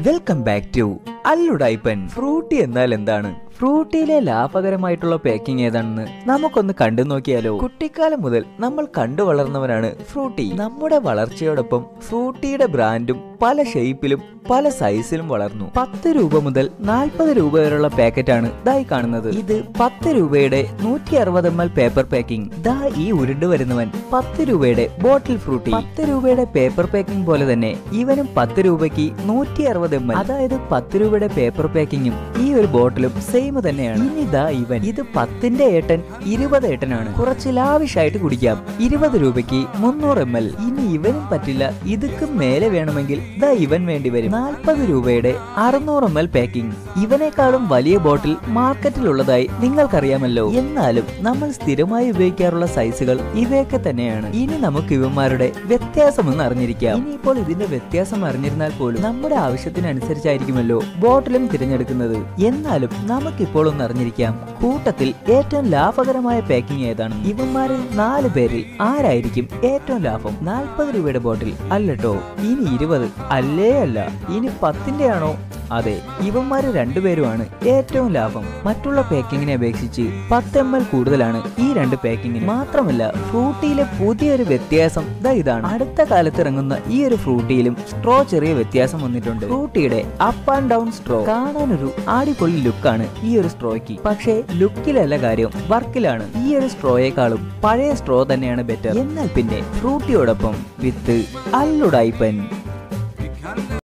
welcome back to അല്ലുടായിപ്പൻ Frooti എന്നാൽ എന്താണ് ഫ്രൂട്ടിയിലെ ലാഭകരമായിട്ടുള്ള പാക്കിംഗ് ഏതാണെന്ന് നമുക്കൊന്ന് കണ്ടു നോക്കിയാലോ കുട്ടിക്കാലം മുതൽ നമ്മൾ കണ്ടു വളർന്നവരാണ് ഫ്രൂട്ടി നമ്മുടെ വളർച്ചയോടൊപ്പം ഫ്രൂട്ടിയുടെ ബ്രാൻഡും പല ഷേപ്പിലും പല സൈസിലും വളർന്നു പത്ത് രൂപ മുതൽ നാൽപ്പത് രൂപ വരെയുള്ള പാക്കറ്റാണ് ഇതായി കാണുന്നത് ഇത് പത്ത് രൂപയുടെ നൂറ്റി അറുപത് എം എൽ പേപ്പർ പാക്കിംഗ് ദാ ഈ ഉരുണ്ടു വരുന്നവൻ പത്ത് രൂപയുടെ ബോട്ടിൽ ഫ്രൂട്ടി പത്ത് രൂപയുടെ പേപ്പർ പാക്കിംഗ് പോലെ തന്നെ ഇവനും പത്ത് രൂപയ്ക്ക് നൂറ്റി അറുപത് എം എൽ അതായത് പത്ത് രൂപയുടെ പേപ്പർ പാക്കിങ്ങും ഈ ഒരു ബോട്ടിലും സെയിം തന്നെയാണ് ഇനി ദാ ഇവൻ ഇത് പത്തിന്റെ ഏട്ടൻ ഇരുപത് ഏട്ടനാണ് കുറച്ച് ലാവിഷായിട്ട് കുടിക്കാം ഇരുപത് രൂപയ്ക്ക് മുന്നൂറ് എം എൽ ഇനി ഇവനും പറ്റില്ല ഇതുക്കും മേലെ വേണമെങ്കിൽ ദാ ഇവൻ വേണ്ടി വരും നാൽപ്പത് രൂപയുടെ അറുന്നൂറ് എം എൽ പാക്കിംഗ് ഇവനേക്കാളും വലിയ ബോട്ടിൽ മാർക്കറ്റിലുള്ളതായി നിങ്ങൾക്കറിയാമല്ലോ എന്നാലും നമ്മൾ സ്ഥിരമായി ഉപയോഗിക്കാറുള്ള സൈസുകൾ ഇവയൊക്കെ തന്നെയാണ് ഇനി നമുക്ക് ഇവന്മാരുടെ വ്യത്യാസം ഒന്ന് അറിഞ്ഞിരിക്കാം ഇനിയിപ്പോൾ ഇതിന്റെ വ്യത്യാസം അറിഞ്ഞിരുന്നാൽ പോലും നമ്മുടെ ആവശ്യത്തിനനുസരിച്ചായിരിക്കുമല്ലോ ബോട്ടിലും തിരഞ്ഞെടുക്കുന്നത് എന്നാലും നമുക്കിപ്പോൾ ഒന്ന് അറിഞ്ഞിരിക്കാം കൂട്ടത്തിൽ ഏറ്റവും ലാഭകരമായ പാക്കിംഗ് ഏതാണ് ഇവന്മാരിൽ നാല് പേരിൽ ആരായിരിക്കും ഏറ്റവും ലാഭം നാൽപ്പത് രൂപയുടെ ബോട്ടിൽ അല്ലട്ടോ ഇനി ഇരുപത് അല്ലേ അല്ല ഇനി പത്തിന്റെ ആണോ അതെ ഇവന്മാര് രണ്ടുപേരുമാണ് ഏറ്റവും ലാഭം മറ്റുള്ള പാക്കിങ്ങിനെ അപേക്ഷിച്ച് പത്ത് എം എൽ കൂടുതലാണ് ഈ രണ്ട് പാക്കിങ്ങിന് മാത്രമല്ല ഫ്രൂട്ടിയിലെ പുതിയൊരു വ്യത്യാസം ദാ ഇതാണ് അടുത്ത കാലത്ത് ഇറങ്ങുന്ന ഈ ഒരു ഫ്രൂട്ടിയിലും സ്ട്രോ ചെറിയ വ്യത്യാസം വന്നിട്ടുണ്ട് ഫ്രൂട്ടിയുടെ അപ്പ് ആൻഡ് ഡൗൺ സ്ട്രോ കാണാനൊരു അടിപൊളി ലുക്കാണ് ഈ ഒരു സ്ട്രോയ്ക്ക് പക്ഷേ ലുക്കിലല്ല കാര്യം വർക്കിലാണ് ഈ ഒരു സ്ട്രോയേക്കാളും പഴയ സ്ട്രോ തന്നെയാണ് ബെറ്റർ എന്നാൽ പിന്നെ ഫ്രൂട്ടിയോടൊപ്പം വിത്ത് അല്ലുടായിപ്പൻ